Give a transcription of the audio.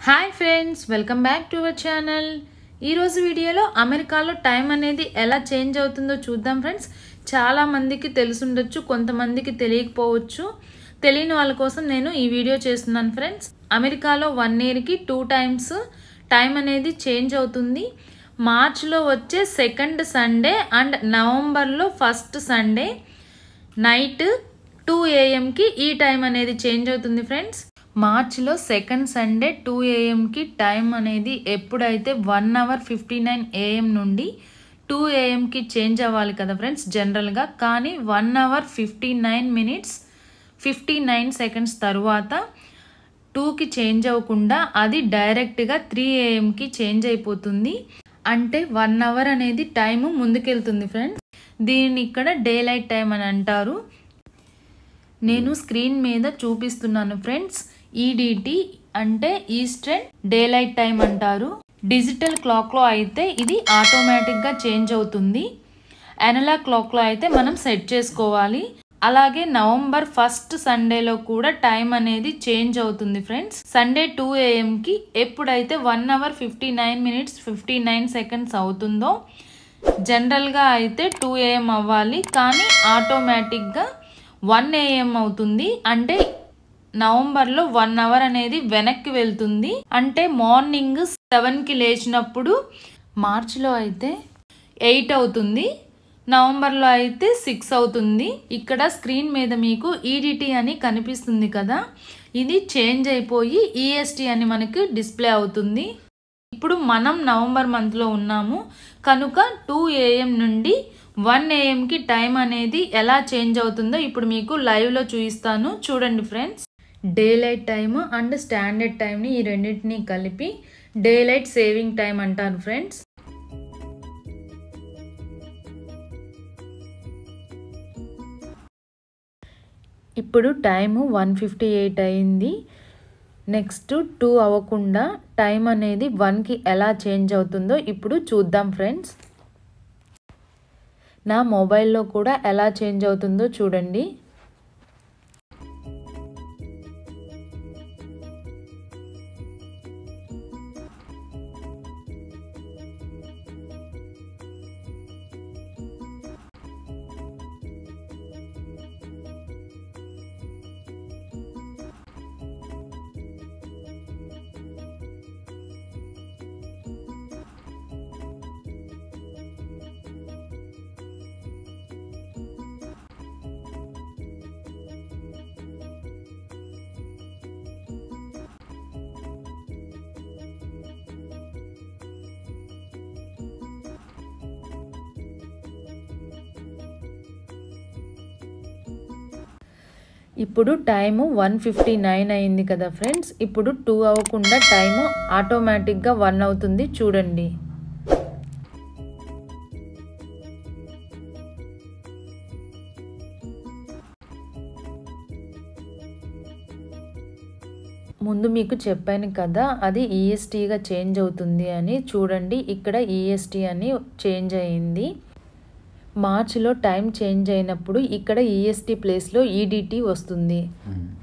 hi friends welcome back to our channel ఈరోజు వీడియోలో అమెరికాలో టైం అనేది ఎలా చేంజ్ అవుతుందో చూద్దాం ఫ్రెండ్స్ చాలా మందికి తెలుసుండొచ్చు కొంతమందికి తెలియకపోవచ్చు తెలియని వాళ్ళ కోసం నేను ఈ వీడియో చేస్తున్నాను ఫ్రెండ్స్ అమెరికాలో వన్ ఇయర్కి టూ టైమ్స్ టైం అనేది చేంజ్ అవుతుంది మార్చ్లో వచ్చే సెకండ్ సండే అండ్ నవంబర్లో ఫస్ట్ సండే నైట్ టూ ఏఎంకి ఈ టైం అనేది చేంజ్ అవుతుంది ఫ్రెండ్స్ మార్చ్లో సెకండ్ సండే టూ ఏఎంకి టైం అనేది ఎప్పుడైతే one hour fifty nine AM నుండి టూ ఏఎంకి చేంజ్ అవ్వాలి కదా ఫ్రెండ్స్ జనరల్గా కానీ one hour fifty nine minutes fifty nine seconds తర్వాత టూకి చేంజ్ అవ్వకుండా అది డైరెక్ట్గా త్రీ ఏఎంకి చేంజ్ అయిపోతుంది అంటే వన్ అవర్ అనేది టైము ముందుకెళ్తుంది ఫ్రెండ్స్ దీన్ని ఇక్కడ డే లైట్ టైం అని అంటారు నేను స్క్రీన్ మీద చూపిస్తున్నాను ఫ్రెండ్స్ ఈడిటి అంటే ఈస్టర్న్ డే లైట్ టైం అంటారు డిజిటల్ క్లాక్లో అయితే ఇది ఆటోమేటిక్గా చేంజ్ అవుతుంది అనలాగ్ క్లాక్లో అయితే మనం సెట్ చేసుకోవాలి అలాగే నవంబర్ ఫస్ట్ సండేలో కూడా టైం అనేది చేంజ్ అవుతుంది ఫ్రెండ్స్ సండే టూ ఏఎంకి ఎప్పుడైతే one hour fifty nine minutes fifty nine seconds అవుతుందో జనరల్గా అయితే టూ ఏఎం అవ్వాలి కానీ ఆటోమేటిక్గా వన్ ఏఎం అవుతుంది అంటే నవంబర్లో వన్ అవర్ అనేది వెనక్కి వెళ్తుంది అంటే మార్నింగ్ సెవెన్కి లేచినప్పుడు మార్చిలో అయితే ఎయిట్ అవుతుంది నవంబర్లో అయితే సిక్స్ అవుతుంది ఇక్కడ స్క్రీన్ మీద మీకు ఈడిటి అని కనిపిస్తుంది కదా ఇది చేంజ్ అయిపోయి ఈఎస్టీ అని మనకి డిస్ప్లే అవుతుంది ఇప్పుడు మనం నవంబర్ మంత్లో ఉన్నాము కనుక టూ ఏఎం నుండి వన్ ఏఎంకి టైం అనేది ఎలా చేంజ్ అవుతుందో ఇప్పుడు మీకు లైవ్లో చూపిస్తాను చూడండి friends daylight time and standard టైంని ఈ రెండింటిని కలిపి డే లైట్ సేవింగ్ టైం అంటారు ఫ్రెండ్స్ ఇప్పుడు టైము వన్ ఫిఫ్టీ ఎయిట్ అయింది నెక్స్ట్ టూ అవ్వకుండా టైం అనేది వన్కి ఎలా చేంజ్ అవుతుందో ఇప్పుడు చూద్దాం ఫ్రెండ్స్ నా మొబైల్లో కూడా ఎలా చేంజ్ అవుతుందో చూడండి ఇప్పుడు టైము వన్ ఫిఫ్టీ నైన్ అయింది కదా ఫ్రెండ్స్ ఇప్పుడు టూ అవ్వకుండా టైము ఆటోమేటిక్గా వన్ అవుతుంది చూడండి ముందు మీకు చెప్పాను కదా అది ఈఎస్టీగా చేంజ్ అవుతుంది అని చూడండి ఇక్కడ ఈఎస్టీ అని చేంజ్ అయింది మార్చిలో టైం చేంజ్ అయినప్పుడు ఇక్కడ ఈఎస్టీ ప్లేస్లో ఈడిటీ వస్తుంది